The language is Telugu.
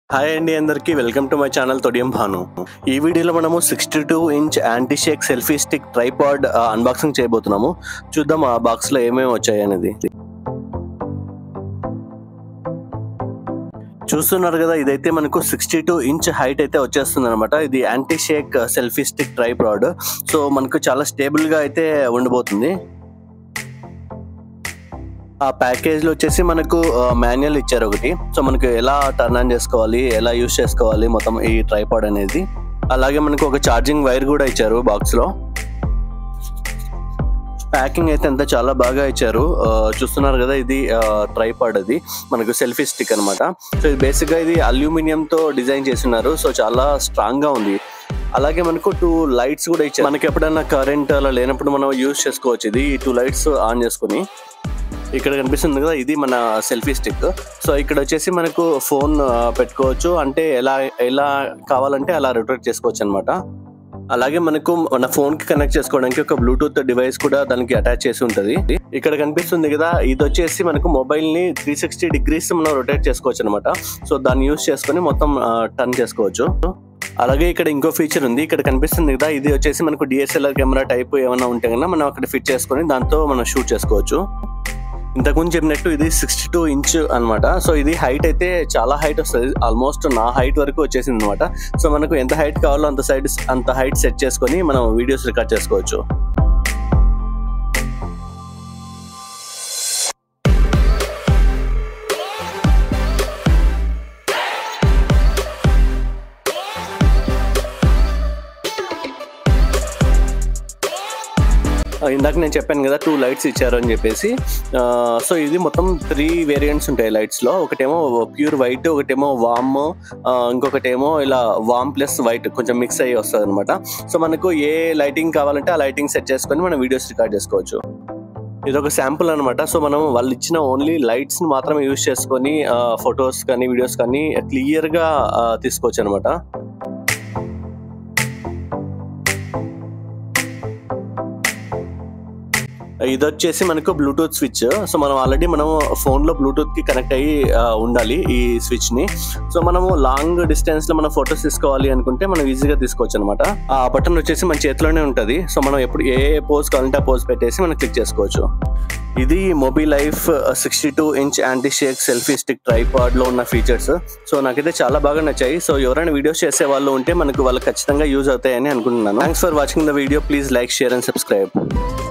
హాయ్ అండి అందరికీ వెల్కమ్ టు మై ఛానల్ తొడియం భాను ఈ వీడియోలో మనము sixty two inch anti shake selfie stick tripod unboxing చేయబోతున్నాము చూద్దాం ఆ బాక్స్ లో ఏమేమి వచ్చాయి అనేది చూస్తున్నారు కదా ఇదైతే మనకు సిక్స్టీ టూ ఇంచ్ హైట్ అయితే వచ్చేస్తుంది అనమాట ఇది anti shake selfie stick tripod so మనకు చాలా స్టేబుల్ గా అయితే ఉండబోతుంది ఆ ప్యాకేజ్ లో వచ్చేసి మనకు మాన్యువల్ ఇచ్చారు ఒకటి సో మనకు ఎలా టర్న్ ఆన్ చేసుకోవాలి ఎలా యూస్ చేసుకోవాలి మొత్తం ఈ ట్రైపాడ్ అనేది అలాగే మనకు ఒక ఛార్జింగ్ వైర్ కూడా ఇచ్చారు బాక్స్ లో ప్యాకింగ్ అయితే అంతా చాలా బాగా ఇచ్చారు ఆ, చూస్తున్నారు కదా ఇది ట్రైపాడ్ అది మనకు సెల్ఫీ స్టిక్ అన్నమాట సో ఇది బేసిక్ గా ఇది అల్యూమినియం తో డిజైన్ చేస్తున్నారు సో చాలా స్ట్రాంగ్ గా ఉంది అలాగే మనకు టూ లైట్స్ కూడా ఇచ్చారు మనకి ఎప్పుడైనా కరెంట్ అలా లేనప్పుడు మనం యూస్ చేసుకోవచ్చు ఇది ఈ టూ లైట్స్ ఆన్ చేసుకుని ఇక్కడ కనిపిస్తుంది కదా ఇది మన సెల్ఫీ స్టిక్ సో ఇక్కడ వచ్చేసి మనకు ఫోన్ పెట్టుకోవచ్చు అంటే ఎలా ఎలా కావాలంటే అలా రొటేట్ చేసుకోవచ్చు అనమాట అలాగే మనకు మన ఫోన్ కి కనెక్ట్ చేసుకోవడానికి ఒక బ్లూటూత్ డివైస్ కూడా దానికి అటాచ్ చేసి ఉంటది ఇక్కడ కనిపిస్తుంది కదా ఇది వచ్చేసి మనకు మొబైల్ ని త్రీ సిక్స్టీ డిగ్రీస్ మనం రొటేట్ చేసుకోవచ్చు అనమాట సో దాన్ని యూస్ చేసుకొని మొత్తం టర్న్ చేసుకోవచ్చు అలాగే ఇక్కడ ఇంకో ఫీచర్ ఉంది ఇక్కడ కనిపిస్తుంది కదా ఇది వచ్చేసి మనకు డిఎస్ఎల్ఆర్ కెమెరా టైప్ ఏమైనా ఉంటే కన్నా మనం అక్కడ ఫిట్ చేసుకొని దాంతో మనం షూట్ చేసుకోవచ్చు ఇంతకుముందు చెప్పినట్టు ఇది సిక్స్టీ టూ ఇంచ్ అనమాట సో ఇది హైట్ అయితే చాలా హైట్ వస్తుంది ఆల్మోస్ట్ నా హైట్ వరకు వచ్చేసింది అనమాట సో మనకు ఎంత హైట్ కావాలో అంత సైడ్ అంత హైట్ సెట్ చేసుకొని మనం వీడియోస్ రికార్డ్ చేసుకోవచ్చు ఆ, ఇందాక నేను చెప్పాను కదా టూ లైట్స్ ఇచ్చారు అని చెప్పేసి ఆ, సో ఇది మొత్తం త్రీ వేరియంట్స్ ఉంటాయి లైట్స్ లో ఒకటేమో ప్యూర్ వైట్ ఒకటేమో వామ్ ఇంకొకటేమో ఇలా వామ్ ప్లస్ వైట్ కొంచెం మిక్స్ అయ్యి వస్తుంది అనమాట సో మనకు ఏ లైటింగ్ కావాలంటే ఆ లైటింగ్ సెట్ చేసుకొని మనం వీడియోస్ రికార్డ్ చేసుకోవచ్చు ఇది ఒక శాంపుల్ అనమాట సో మనం వాళ్ళు ఇచ్చిన ఓన్లీ లైట్స్ ని మాత్రమే యూజ్ చేసుకొని ఫొటోస్ కానీ వీడియోస్ కానీ క్లియర్ గా ఆ, తీసుకోవచ్చు అనమాట ఇది వచ్చేసి మనకు బ్లూటూత్ స్విచ్ సో మనం ఆల్రెడీ మనం ఫోన్ లో బ్లూటూత్ కి కనెక్ట్ అయ్యి ఆ, ఉండాలి ఈ స్విచ్ ని సో మనము లాంగ్ డిస్టెన్స్ లో మనం ఫొటోస్ తీసుకోవాలి అనుకుంటే మనం ఈజీగా తీసుకోవచ్చు అనమాట ఆ బటన్ వచ్చేసి మన చేతిలోనే ఉంటది సో మనం ఎప్పుడు ఏ పోజ్ కావాలంటే ఆ పోజ్ పెట్టేసి మనం క్లిక్ చేసుకోవచ్చు ఇది Mobi Life sixty two inch anti shake selfie stick tripod లో ఉన్న ఫీచర్స్ సో నాకైతే చాలా బాగా నచ్చాయి సో ఎవరైనా వీడియోస్ చేసే వాళ్ళు ఉంటే మనకు వాళ్ళకి ఖచ్చితంగా యూజ్ అవుతాయని అనుకుంటున్నాను thanks for watching the video please like share and subscribe